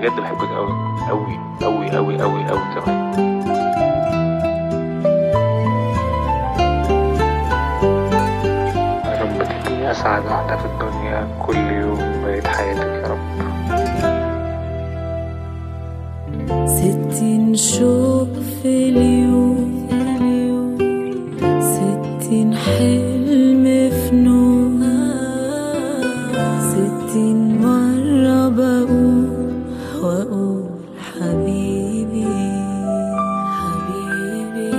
بجد بحبك قوي قوي قوي قوي قوي قوي كمان يا رب تديني اسعد واحدة في الدنيا كل يوم بقيت حياتك يا رب ستين شوق في اليوم ستين حلم في نوم ستين مرة بقول وأقول حبيبي حبيبي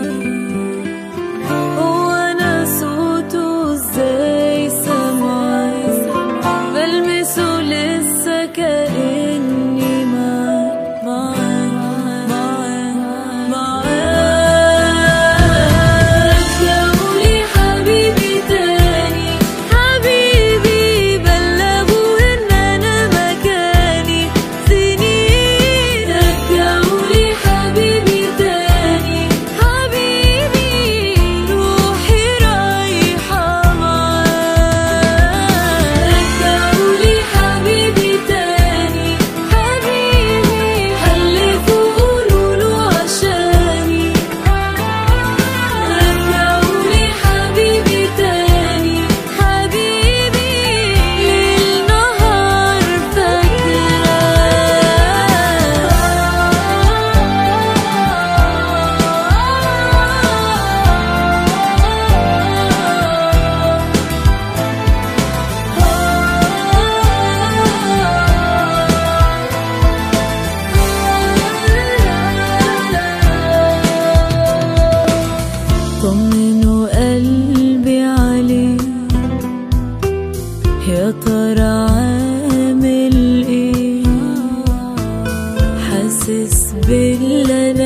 هو أنا صوته ازاي سامعاه بلمسه لسه كأني معاه معاه معاه معاه رجعولي حبيبي تاني حبيبي بلغوا إن أنا مكاني سنين رجعولي حبيبي تاني حبيبي روحي رايحة معاه رجعولي حبيبي تاني حبيبي حلفوا قولوله عشاني رجعولي حبيبي تاني حبيبي ليل نهار فاكراه طمنوا قلبي عليه يا ترى عامل ايه حاسس باللي انا